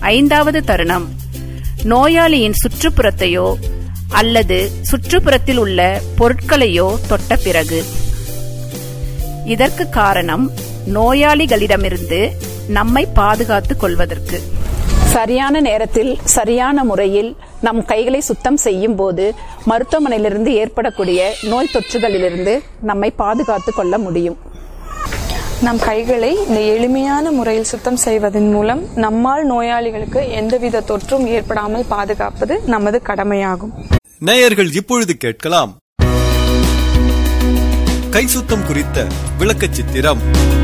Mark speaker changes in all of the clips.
Speaker 1: ஐந்தாவது தருணம் நோயாளியின் சுற்றுப்புறத்தையோ அல்லது சுற்றுப்புறத்தில் உள்ள பொருட்களையோ தொட்ட பிறகு இதற்கு காரணம் நோயாளிகளிடமிருந்து நம்மை பாதுகாத்துக் கொள்வதற்கு சரியான நேரத்தில் சரியான முறையில் நம் கைகளை சுத்தம் செய்யும் போது மருத்துவமனையிலிருந்து ஏற்படக்கூடிய நோய் தொற்றுகளிலிருந்து நம்மை பாதுகாத்துக் கொள்ள முடியும்
Speaker 2: நம் கைகளை இந்த எளிமையான முறையில் சுத்தம் செய்வதன் மூலம் நம்மால் நோயாளிகளுக்கு எந்தவித தொற்றும் ஏற்படாமல் பாதுகாப்பது நமது கடமையாகும்
Speaker 3: நேயர்கள் இப்பொழுது கேட்கலாம் கை சுத்தம் குறித்த விளக்கச் சித்திரம்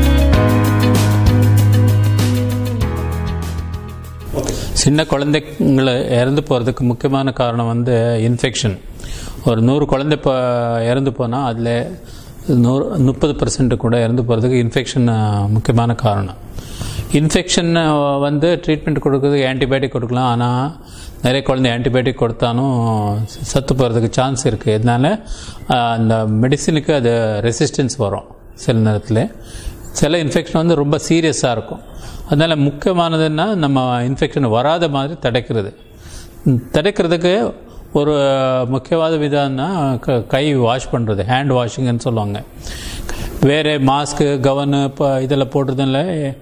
Speaker 4: சின்ன குழந்தைங்களை இறந்து போகிறதுக்கு முக்கியமான காரணம் வந்து இன்ஃபெக்ஷன் ஒரு நூறு குழந்தை இப்போ இறந்து போனால் அதில் நூறு முப்பது பர்சன்ட் கூட இறந்து போகிறதுக்கு இன்ஃபெக்ஷன் முக்கியமான காரணம் இன்ஃபெக்ஷன் வந்து ட்ரீட்மெண்ட் கொடுக்கறதுக்கு ஆன்டிபயோட்டிக் கொடுக்கலாம் ஆனால் நிறைய குழந்தை ஆன்டிபயோட்டிக் கொடுத்தாலும் சத்து போகிறதுக்கு சான்ஸ் இருக்குது இதனால் அந்த மெடிசினுக்கு அது ரெசிஸ்டன்ஸ் வரும் சில நேரத்தில் சில இன்ஃபெக்ஷன் வந்து ரொம்ப சீரியஸாக இருக்கும் அதனால் முக்கியமானதுன்னா நம்ம இன்ஃபெக்ஷன் வராத மாதிரி தடுக்கிறது தடுக்கிறதுக்கு ஒரு முக்கியவாத விதம்னா க கை வாஷ் பண்ணுறது ஹேண்ட் வாஷிங்னு சொல்லுவாங்க வேறு மாஸ்க்கு கவனு இப்போ இதில் போடுறதுனால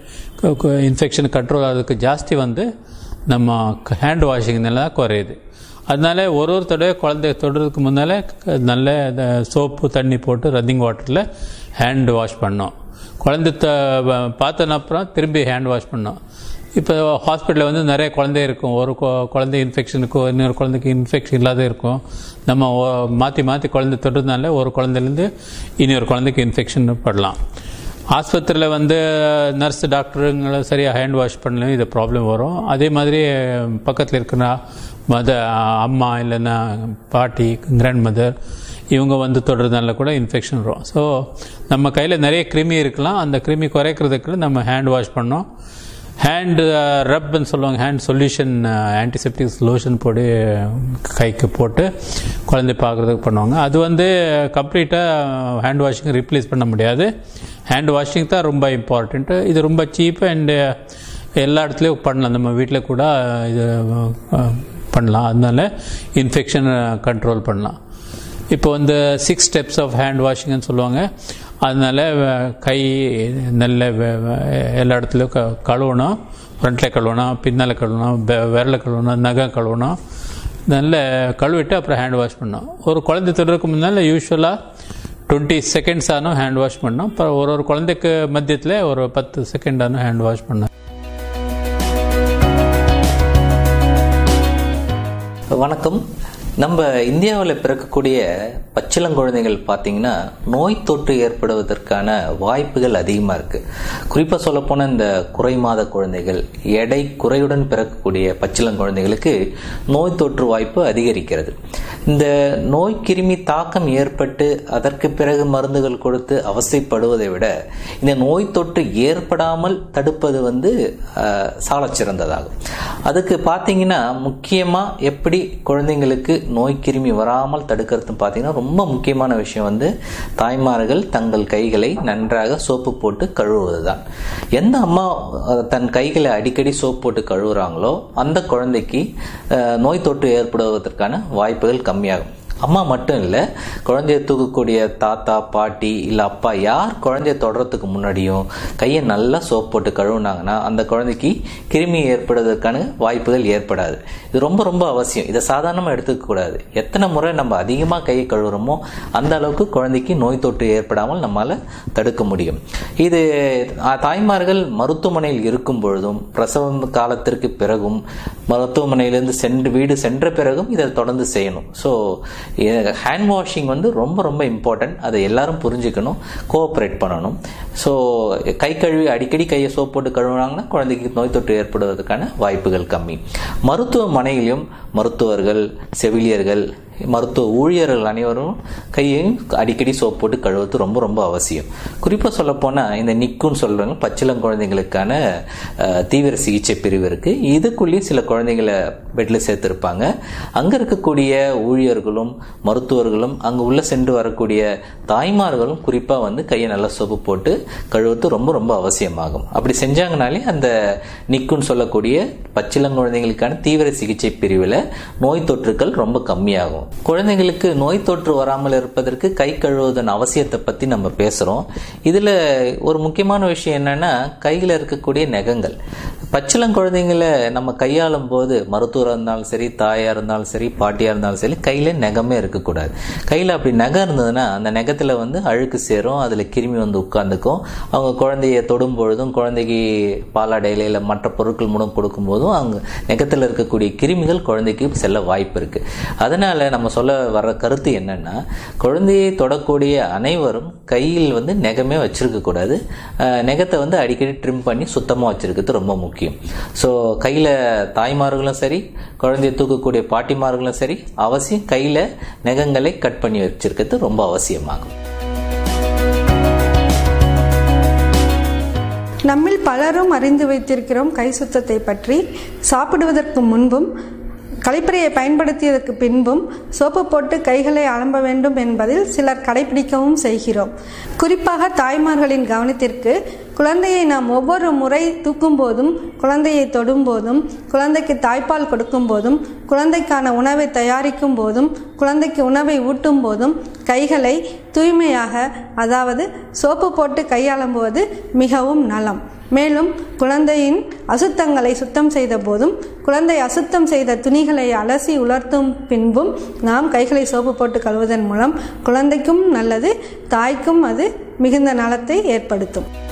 Speaker 4: இன்ஃபெக்ஷன் கண்ட்ரோல் ஆகிறதுக்கு ஜாஸ்தி வந்து நம்ம ஹேண்ட் வாஷிங்னால தான் குறையுது அதனால ஒரு ஒரு தடவை குழந்தைய தொடுறதுக்கு முன்னால் நல்ல சோப்பு தண்ணி போட்டு ரன்னிங் வாட்டரில் ஹேண்ட் வாஷ் பண்ணோம் குழந்தை த பார்த்தன அப்புறம் திரும்பி ஹேண்ட் வாஷ் பண்ணோம் இப்போ ஹாஸ்பிட்டலில் வந்து நிறைய குழந்தை இருக்கும் ஒரு குழந்தை இன்ஃபெக்ஷனுக்கு இன்னொரு குழந்தைக்கு இன்ஃபெக்ஷன் இல்லாத இருக்கும் நம்ம மாற்றி மாற்றி குழந்தை தொடுறதுனால ஒரு குழந்தைலேருந்து இன்னொரு குழந்தைக்கு இன்ஃபெக்ஷன் படலாம் ஆஸ்பத்திரியில் வந்து நர்ஸ் டாக்டருங்களை சரியாக ஹேண்ட் வாஷ் பண்ணலையும் இது ப்ராப்ளம் வரும் அதே மாதிரி பக்கத்தில் இருக்கிற மத அம்மா இல்லைன்னா பாட்டி கிராண்ட் மதர் இவங்க வந்து தொடுறதுனால கூட இன்ஃபெக்ஷன் வரும் ஸோ நம்ம கையில் நிறைய கிருமி இருக்கலாம் அந்த கிருமி குறைக்கிறதுக்கு நம்ம ஹேண்ட் வாஷ் பண்ணோம் ஹேண்டு ரப்னு சொல்லுவாங்க ஹேண்ட் சொல்யூஷன் ஆன்டிசெப்டிக் லோஷன் போட்டு கைக்கு போட்டு குழந்தை பார்க்குறதுக்கு பண்ணுவாங்க அது வந்து கம்ப்ளீட்டாக ஹேண்ட் வாஷிங் ரீப்ளேஸ் பண்ண முடியாது ஹேண்ட் வாஷிங் தான் ரொம்ப இம்பார்ட்டண்ட்டு இது ரொம்ப சீப் அண்டு எல்லா இடத்துலையும் பண்ணலாம் நம்ம வீட்டில் கூட இது பண்ணலாம் அதனால இன்ஃபெக்ஷன் கண்ட்ரோல் பண்ணலாம் இப்போ வந்து சிக்ஸ் ஸ்டெப்ஸ் ஆஃப் ஹேண்ட் வாஷிங்னு சொல்லுவாங்க அதனால கை நல்ல எல்லா இடத்துலையும் க கழுவணும் ஃப்ரண்ட்டில் கழுவணும் பின்னால் கழுவணும் விரல கழுவணும் நகை கழுவணும் நல்ல கழுவிட்டு அப்புறம் ஹேண்ட் வாஷ் பண்ணணும் ஒரு குழந்தை தொடுறதுக்கு முன்னால் யூஸ்வலாக டுவெண்ட்டி செகண்ட்ஸ் ஆனும் ஹேண்ட் வாஷ் பண்ணோம் அப்புறம் ஒரு ஒரு குழந்தைக்கு மத்தியத்தில் ஒரு பத்து செகண்ட் ஆனும் ஹேண்ட் வாஷ் பண்ணோம்
Speaker 5: வணக்கம் நம்ம இந்தியாவில் பிறக்கக்கூடிய பச்சிளங்குழந்தைகள் பார்த்தீங்கன்னா நோய் தொற்று ஏற்படுவதற்கான வாய்ப்புகள் அதிகமாக இருக்கு குறிப்பாக சொல்லப்போனால் இந்த குறை மாத குழந்தைகள் எடை குறையுடன் பிறக்கக்கூடிய பச்சிளங்குழந்தைகளுக்கு நோய் தொற்று வாய்ப்பு அதிகரிக்கிறது இந்த நோய் கிருமி தாக்கம் ஏற்பட்டு அதற்கு பிறகு மருந்துகள் கொடுத்து அவசைப்படுவதை விட இந்த நோய் தொற்று ஏற்படாமல் தடுப்பது வந்து சால சிறந்ததாகும் அதுக்கு பார்த்தீங்கன்னா முக்கியமாக எப்படி குழந்தைங்களுக்கு நோய் கிருமி வராமல் தடுக்கிறது பார்த்தீங்கன்னா ரொம்ப முக்கியமான விஷயம் வந்து தாய்மார்கள் தங்கள் கைகளை நன்றாக சோப்பு போட்டு கழுவுவது தான் எந்த அம்மா தன் கைகளை அடிக்கடி சோப்பு போட்டு கழுவுறாங்களோ அந்த குழந்தைக்கு நோய் தொற்று ஏற்படுவதற்கான வாய்ப்புகள் கம்மியாகும் அம்மா மட்டும் இல்லை குழந்தைய தூக்கக்கூடிய தாத்தா பாட்டி இல்லை அப்பா யார் குழந்தைய தொடறதுக்கு முன்னாடியும் கையை நல்லா சோப் போட்டு கழுவுனாங்கன்னா அந்த குழந்தைக்கு கிருமி ஏற்படுவதற்கான வாய்ப்புகள் ஏற்படாது இது ரொம்ப ரொம்ப அவசியம் இதை சாதாரணமாக எடுத்துக்கக்கூடாது எத்தனை முறை நம்ம அதிகமாக கையை கழுவுறோமோ அந்த அளவுக்கு குழந்தைக்கு நோய் தொற்று ஏற்படாமல் நம்மால் தடுக்க முடியும் இது தாய்மார்கள் மருத்துவமனையில் இருக்கும் பொழுதும் பிரசவம் காலத்திற்கு பிறகும் மருத்துவமனையிலிருந்து சென்று வீடு சென்ற பிறகும் இதை தொடர்ந்து செய்யணும் ஸோ ஹேண்ட் வாஷிங் வந்து ரொம்ப ரொம்ப இம்பார்ட்டன்ட் அதை எல்லாரும் புரிஞ்சுக்கணும் கோஆப்ரேட் பண்ணணும் ஸோ கை கழுவி அடிக்கடி கையை சோப் போட்டு கழுவுனாங்கன்னா குழந்தைக்கு நோய் தொற்று ஏற்படுவதற்கான வாய்ப்புகள் கம்மி மருத்துவமனையிலும் மருத்துவர்கள் செவிலியர்கள் மருத்துவ ஊழியர்கள் அனைவரும் கையையும் அடிக்கடி சோப் போட்டு கழுவுறது ரொம்ப ரொம்ப அவசியம் குறிப்பாக சொல்லப்போனால் இந்த நிக்குன்னு சொல்கிறாங்க பச்சிளம் குழந்தைங்களுக்கான அஹ், தீவிர சிகிச்சை பிரிவு இருக்குது இதுக்குள்ளேயும் சில குழந்தைங்களை பெட்டில் சேர்த்துருப்பாங்க அங்கே இருக்கக்கூடிய ஊழியர்களும் மருத்துவர்களும் அங்கே உள்ளே சென்று வரக்கூடிய தாய்மார்களும் குறிப்பாக வந்து கையை நல்லா சோப்பு போட்டு கழுவுறது ரொம்ப ரொம்ப அவசியமாகும் அப்படி செஞ்சாங்கனாலே அந்த நிக்குன்னு சொல்லக்கூடிய பச்சிளங்குழந்தைகளுக்கான தீவிர சிகிச்சை பிரிவில் நோய் தொற்றுக்கள் ரொம்ப கம்மியாகும் குழந்தைங்களுக்கு நோய் தொற்று வராமல் இருப்பதற்கு கை கழுவுவதன் அவசியத்தை பற்றி நம்ம பேசுகிறோம் இதில் ஒரு முக்கியமான விஷயம் என்னன்னா கையில் இருக்கக்கூடிய நகங்கள் பச்சிளங்குழந்தைங்களை நம்ம கையாளும் போது மருத்துவராக இருந்தாலும் சரி தாயாக இருந்தாலும் சரி பாட்டியாக இருந்தாலும் சரி கையில் நகமே இருக்கக்கூடாது கையில் அப்படி நகம் இருந்ததுன்னா அந்த நகத்தில் வந்து அழுக்கு சேரும் அதில் கிருமி வந்து உட்காந்துக்கும் அவங்க குழந்தைய தொடும் பொழுதும் குழந்தைக்கு பாலாடையில இல்லை மற்ற பொருட்கள் மூலம் கொடுக்கும்போதும் அவங்க நெகத்தில் இருக்கக்கூடிய கிருமிகள் குழந்தைக்கு செல்ல வாய்ப்பு இருக்கு அதனால நம்ம சொல்ல வர கருத்து என்னன்னா குழந்தையை தொடக்கூடிய அனைவரும் கையில் வந்து நெகமே வச்சிருக்க கூடாது அஹ், நெகத்தை வந்து அடிக்கடி ட்ரிம் பண்ணி சுத்தமாக வச்சிருக்கிறது ரொம்ப முக்கியம் ஸோ கையில் தாய்மார்களும் சரி குழந்தையை தூக்கக்கூடிய பாட்டிமார்களும் சரி அவசியம் கையில் நெகங்களை கட் பண்ணி வச்சிருக்கிறது ரொம்ப அவசியமாகும்
Speaker 6: நம்மில் பலரும் அறிந்து வைத்திருக்கிறோம் கை சுத்தத்தை பற்றி சாப்பிடுவதற்கு முன்பும் கழிப்பறையை பயன்படுத்தியதற்கு பின்பும் சோப்பு போட்டு கைகளை அலம்ப வேண்டும் என்பதில் சிலர் கடைபிடிக்கவும் செய்கிறோம் குறிப்பாக தாய்மார்களின் கவனத்திற்கு குழந்தையை நாம் ஒவ்வொரு முறை தூக்கும் போதும் குழந்தையை தொடும் போதும் குழந்தைக்கு தாய்ப்பால் கொடுக்கும் போதும் குழந்தைக்கான உணவை தயாரிக்கும் போதும் குழந்தைக்கு உணவை ஊட்டும் போதும் கைகளை தூய்மையாக அதாவது சோப்பு போட்டு கையாளும்போது மிகவும் நலம் மேலும் குழந்தையின் அசுத்தங்களை சுத்தம் செய்த போதும் குழந்தை அசுத்தம் செய்த துணிகளை அலசி உலர்த்தும் பின்பும் நாம் கைகளை சோப்பு போட்டு கழுவுவதன் மூலம் குழந்தைக்கும் நல்லது தாய்க்கும் அது மிகுந்த நலத்தை ஏற்படுத்தும்